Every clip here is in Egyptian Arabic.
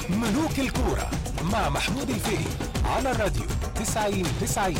ملوك الكورة مع محمود الفقي على الراديو 90 90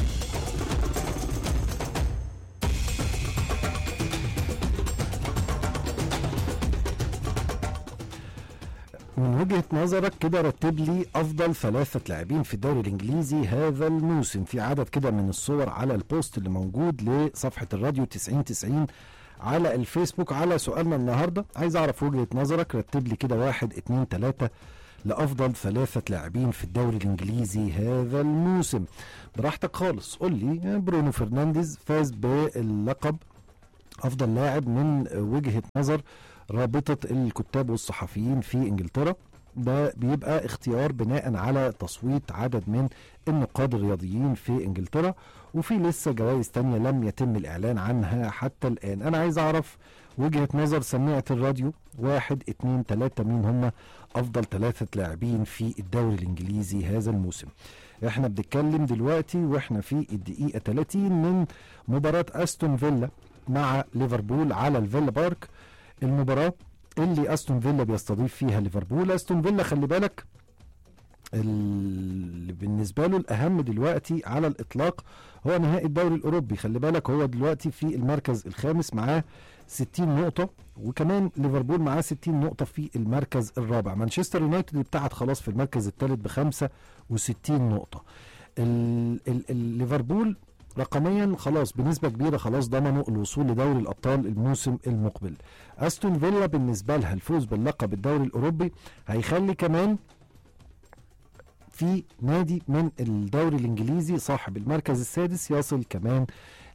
من وجهة نظرك كده رتب لي أفضل ثلاثة لاعبين في الدوري الإنجليزي هذا الموسم في عدد كده من الصور على البوست اللي موجود لصفحة الراديو 9090 على الفيسبوك على سؤالنا النهاردة عايز أعرف وجهة نظرك رتب لي كده واحد اتنين تلاتة لأفضل ثلاثة لاعبين في الدوري الإنجليزي هذا الموسم براحتك خالص قول لي برونو فرنانديز فاز باللقب افضل لاعب من وجهه نظر رابطه الكتاب والصحفيين في انجلترا ده بيبقى اختيار بناء على تصويت عدد من النقاد الرياضيين في انجلترا وفي لسه جوائز تانية لم يتم الاعلان عنها حتى الان انا عايز اعرف وجهة نظر سماعة الراديو واحد اتنين تلاتة مين هم افضل ثلاثة لاعبين في الدوري الانجليزي هذا الموسم احنا بنتكلم دلوقتي واحنا في الدقيقة 30 من مباراة استون فيلا مع ليفربول على الفيلا بارك المباراة اللي استون فيلا بيستضيف فيها ليفربول استون فيلا خلي بالك اللي بالنسبة له الأهم دلوقتي على الإطلاق هو نهائي الدوري الأوروبي خلي بالك هو دلوقتي في المركز الخامس معاه 60 نقطة وكمان ليفربول معاه 60 نقطة في المركز الرابع مانشستر يونايتد ابتعد خلاص في المركز الثالث ب 65 نقطة ال- ال- ال- ليفربول رقميا خلاص بنسبة كبيرة خلاص ضمنوا الوصول لدوري الأبطال الموسم المقبل أستون فيلا بالنسبة لها الفوز باللقب الدوري الأوروبي هيخلي كمان في نادي من الدوري الإنجليزي صاحب المركز السادس يصل كمان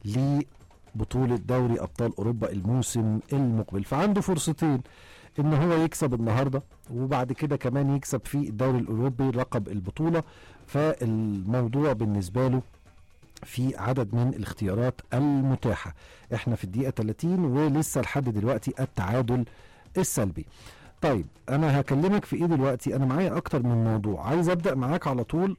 لبطولة دوري أبطال أوروبا الموسم المقبل فعنده فرصتين ان هو يكسب النهارده وبعد كده كمان يكسب في الدوري الاوروبي لقب البطوله فالموضوع بالنسبه له في عدد من الاختيارات المتاحة احنا في الدقيقة 30 ولسه لحد دلوقتي التعادل السلبي طيب انا هكلمك في ايه دلوقتي انا معايا اكتر من موضوع عايز ابدأ معاك على طول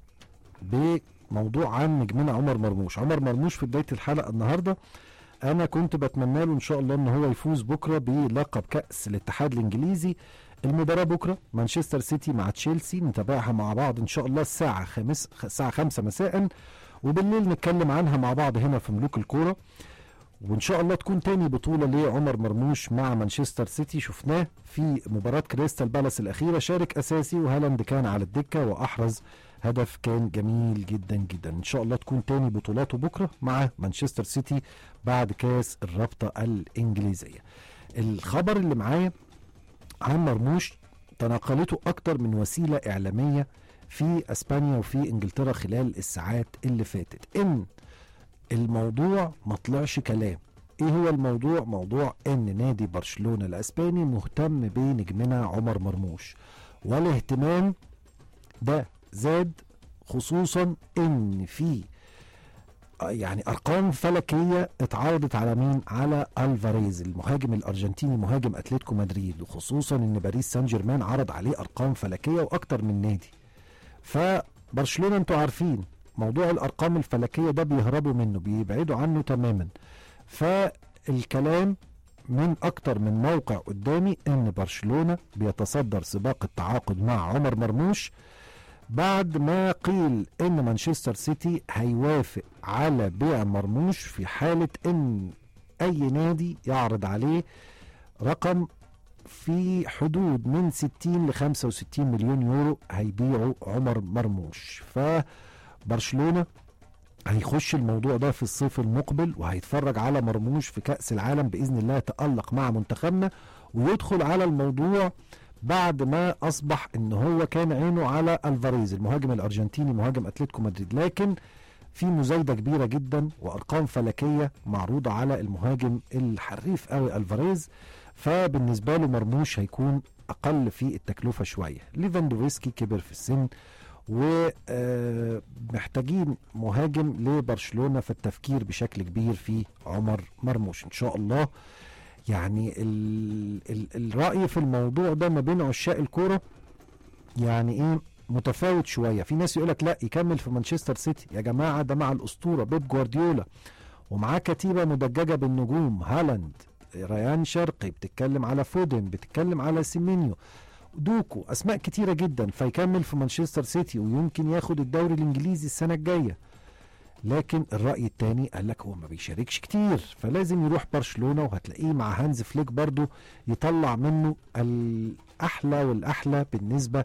بموضوع عن نجمنا عمر مرموش عمر مرموش في بداية الحلقة النهاردة انا كنت بتمنى له ان شاء الله ان هو يفوز بكرة بلقب كأس الاتحاد الانجليزي المباراة بكرة مانشستر سيتي مع تشيلسي نتابعها مع بعض ان شاء الله الساعة خمس الساعة خمسة مساء وبالليل نتكلم عنها مع بعض هنا في ملوك الكوره وان شاء الله تكون تاني بطوله لعمر مرموش مع مانشستر سيتي شفناه في مباراه كريستال بالاس الاخيره شارك اساسي وهالاند كان على الدكه واحرز هدف كان جميل جدا جدا ان شاء الله تكون تاني بطولاته بكره مع مانشستر سيتي بعد كاس الرابطه الانجليزيه الخبر اللي معايا عن مرموش تناقلته اكتر من وسيله اعلاميه في اسبانيا وفي انجلترا خلال الساعات اللي فاتت ان الموضوع ما طلعش كلام ايه هو الموضوع موضوع ان نادي برشلونة الاسباني مهتم بنجمنا عمر مرموش والاهتمام ده زاد خصوصا ان في آه يعني ارقام فلكيه اتعرضت على مين على الفاريز المهاجم الارجنتيني مهاجم اتلتيكو مدريد وخصوصا ان باريس سان جيرمان عرض عليه ارقام فلكيه واكتر من نادي فبرشلونه انتوا عارفين موضوع الارقام الفلكيه ده بيهربوا منه بيبعدوا عنه تماما فالكلام من اكتر من موقع قدامي ان برشلونه بيتصدر سباق التعاقد مع عمر مرموش بعد ما قيل ان مانشستر سيتي هيوافق على بيع مرموش في حاله ان اي نادي يعرض عليه رقم في حدود من 60 ل 65 مليون يورو هيبيعوا عمر مرموش فبرشلونه هيخش الموضوع ده في الصيف المقبل وهيتفرج على مرموش في كأس العالم بإذن الله يتألق مع منتخبنا ويدخل على الموضوع بعد ما أصبح إن هو كان عينه على الفاريز المهاجم الأرجنتيني مهاجم أتلتيكو مدريد لكن في مزايدة كبيرة جدا وأرقام فلكية معروضة على المهاجم الحريف قوي الفاريز فبالنسبة له مرموش هيكون أقل في التكلفة شوية ليفاندوفسكي كبر في السن ومحتاجين مهاجم لبرشلونة في التفكير بشكل كبير في عمر مرموش إن شاء الله يعني ال ال الرأي في الموضوع ده ما بين عشاق الكورة يعني ايه متفاوت شوية في ناس يقولك لا يكمل في مانشستر سيتي يا جماعة ده مع الأسطورة بيب جوارديولا ومعاه كتيبة مدججة بالنجوم هالاند ريان شرقي بتتكلم على فودن بتتكلم على سيمينيو دوكو اسماء كتيره جدا فيكمل في مانشستر سيتي ويمكن ياخد الدوري الانجليزي السنه الجايه لكن الراي الثاني قال لك هو ما بيشاركش كتير فلازم يروح برشلونه وهتلاقيه مع هانز فليك برضو يطلع منه الاحلى والاحلى بالنسبه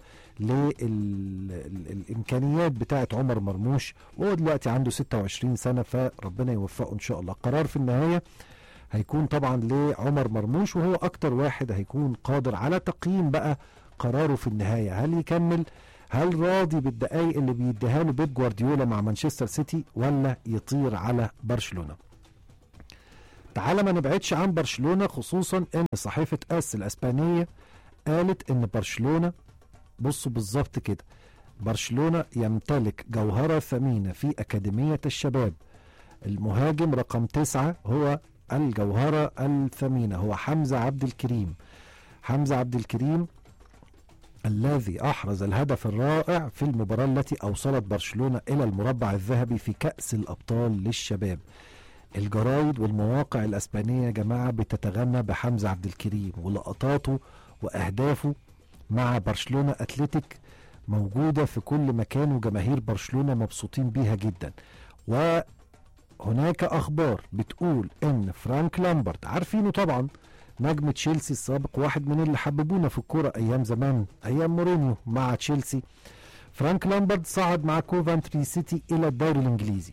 للامكانيات بتاعه عمر مرموش وهو دلوقتي عنده 26 سنه فربنا يوفقه ان شاء الله قرار في النهايه هيكون طبعا لعمر مرموش وهو اكتر واحد هيكون قادر على تقييم بقى قراره في النهايه هل يكمل هل راضي بالدقايق اللي بيديها له بيب جوارديولا مع مانشستر سيتي ولا يطير على برشلونه تعال ما نبعدش عن برشلونه خصوصا ان صحيفه اس الاسبانيه قالت ان برشلونه بصوا بالظبط كده برشلونه يمتلك جوهره ثمينه في اكاديميه الشباب المهاجم رقم تسعة هو الجوهرة الثمينة هو حمزة عبد الكريم حمزة عبد الكريم الذي أحرز الهدف الرائع في المباراة التي أوصلت برشلونة إلى المربع الذهبي في كأس الأبطال للشباب الجرايد والمواقع الأسبانية يا جماعة بتتغنى بحمزة عبد الكريم ولقطاته وأهدافه مع برشلونة أتلتيك موجودة في كل مكان وجماهير برشلونة مبسوطين بيها جدا و هناك اخبار بتقول ان فرانك لامبرت عارفينه طبعا نجم تشيلسي السابق واحد من اللي حببونا في الكوره ايام زمان ايام مورينيو مع تشيلسي فرانك لامبرت صعد مع كوفانتري سيتي الى الدوري الانجليزي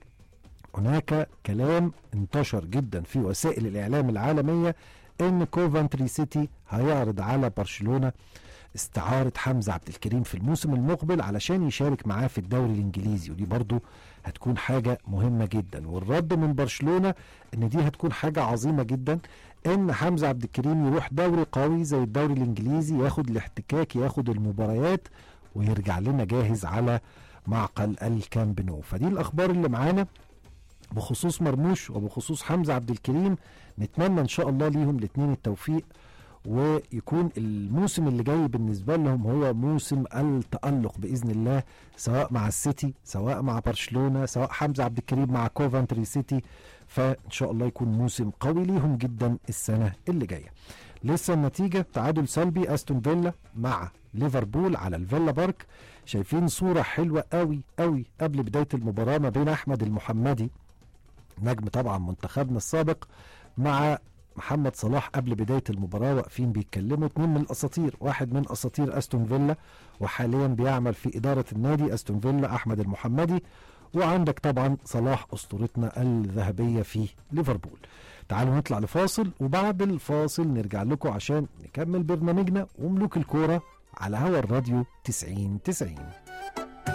هناك كلام انتشر جدا في وسائل الاعلام العالميه ان كوفانتري سيتي هيعرض على برشلونه استعارة حمزة عبد الكريم في الموسم المقبل علشان يشارك معاه في الدوري الانجليزي ودي برضو هتكون حاجة مهمة جدا والرد من برشلونة ان دي هتكون حاجة عظيمة جدا ان حمزة عبد الكريم يروح دوري قوي زي الدوري الانجليزي ياخد الاحتكاك ياخد المباريات ويرجع لنا جاهز على معقل الكامب نو فدي الاخبار اللي معانا بخصوص مرموش وبخصوص حمزة عبد الكريم نتمنى ان شاء الله ليهم الاثنين التوفيق ويكون الموسم اللي جاي بالنسبه لهم هو موسم التالق باذن الله سواء مع السيتي سواء مع برشلونه سواء حمزه عبد الكريم مع كوفنتري سيتي فان شاء الله يكون موسم قوي ليهم جدا السنه اللي جايه. لسه النتيجه تعادل سلبي استون فيلا مع ليفربول على الفيلا بارك شايفين صوره حلوه قوي قوي قبل بدايه المباراه ما بين احمد المحمدي نجم طبعا منتخبنا السابق مع محمد صلاح قبل بداية المباراة واقفين بيتكلموا اتنين من الأساطير واحد من أساطير أستون فيلا وحاليا بيعمل في إدارة النادي أستون فيلا أحمد المحمدي وعندك طبعا صلاح أسطورتنا الذهبية في ليفربول تعالوا نطلع لفاصل وبعد الفاصل نرجع لكم عشان نكمل برنامجنا وملوك الكورة على هوا الراديو 90 90